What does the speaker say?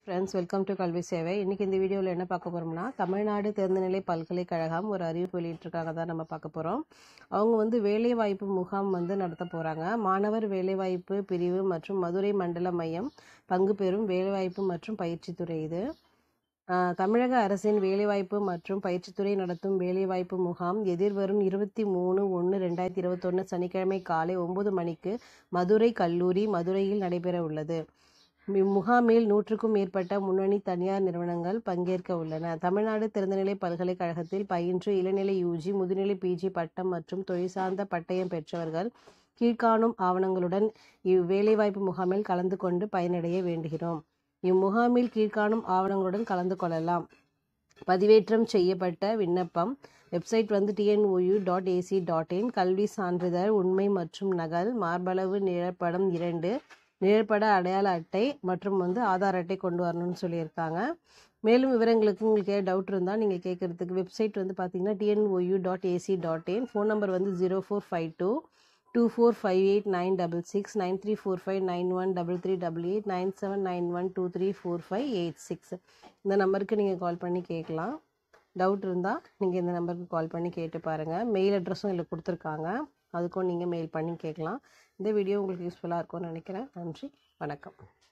friends welcome to கல்வி சேவை இன்றைக்கி இந்த வீடியோவில் என்ன பார்க்க போகிறோம்னா தமிழ்நாடு தேர்ந்தநிலை பல்கலைக்கழகம் ஒரு அறிவிப்பு வெளியிட்டிருக்காங்க தான் நம்ம பார்க்க போகிறோம் அவங்க வந்து வேலைவாய்ப்பு முகாம் வந்து நடத்த போகிறாங்க மாணவர் வேலைவாய்ப்பு பிரிவு மற்றும் மதுரை மண்டல மையம் பங்கு பெறும் வேலைவாய்ப்பு மற்றும் பயிற்சித்துறை இது ஆஹ், தமிழக அரசின் வேலைவாய்ப்பு மற்றும் பயிற்சித்துறை நடத்தும் வேலைவாய்ப்பு முகாம் எதிர்வரும் இருபத்தி மூணு ஒன்று ரெண்டாயிரத்தி இருபத்தொன்று சனிக்கிழமை காலை ஒன்பது மணிக்கு மதுரை கல்லூரி மதுரையில் நடைபெற உள்ளது இம்முகாமில் நூற்றுக்கும் மேற்பட்ட முன்னணி தனியார் நிறுவனங்கள் பங்கேற்க உள்ளன தமிழ்நாடு திறந்தநிலை பல்கலைக்கழகத்தில் பயின்று இளநிலை யூஜி முதுநிலை பிஜி பட்டம் மற்றும் தொழில் சார்ந்த பட்டயம் பெற்றவர்கள் கீழ்காணும் ஆவணங்களுடன் இவ்வேலைவாய்ப்பு முகாமில் கலந்து கொண்டு பயனடைய வேண்டுகிறோம் இம்முகாமில் கீழ்காணும் ஆவணங்களுடன் கலந்து கொள்ளலாம் பதிவேற்றம் செய்யப்பட்ட விண்ணப்பம் வெப்சைட் வந்து TNOU dot ac dot in கல்வி சான்றிதழ் உண்மை மற்றும் நகல் மார்பளவு நிழற்படம் இரண்டு நிழற்பட அடையாள அட்டை மற்றும் வந்து ஆதார் அட்டை கொண்டு வரணும்னு சொல்லியிருக்காங்க மேலும் விவரங்களுக்கு உங்களுக்கு ஏதாவது டவுட் இருந்தால் நீங்கள் கேட்குறதுக்கு வெப்சைட் வந்து பார்த்தீங்கன்னா TNOU dot ac dot in phone number வந்து zero four five two two four five eight nine double six nine three four five nine one double three double eight nine seven nine one two three four five eight six இந்த நம்பருக்கு நீங்கள் கால் பண்ணி கேட்கலாம் doubt இருந்தால் நீங்கள் இந்த நம்பருக்கு கால் பண்ணி கேட்டு பாருங்கள் மெயில் அட்ரஸும் இதில் கொடுத்துருக்காங்க அதுக்கும் நீங்கள் மெயில் பண்ணி கேட்கலாம் இந்த வீடியோ உங்களுக்கு யூஸ்ஃபுல்லாக இருக்கும்னு நினைக்கிறேன் நன்றி வணக்கம்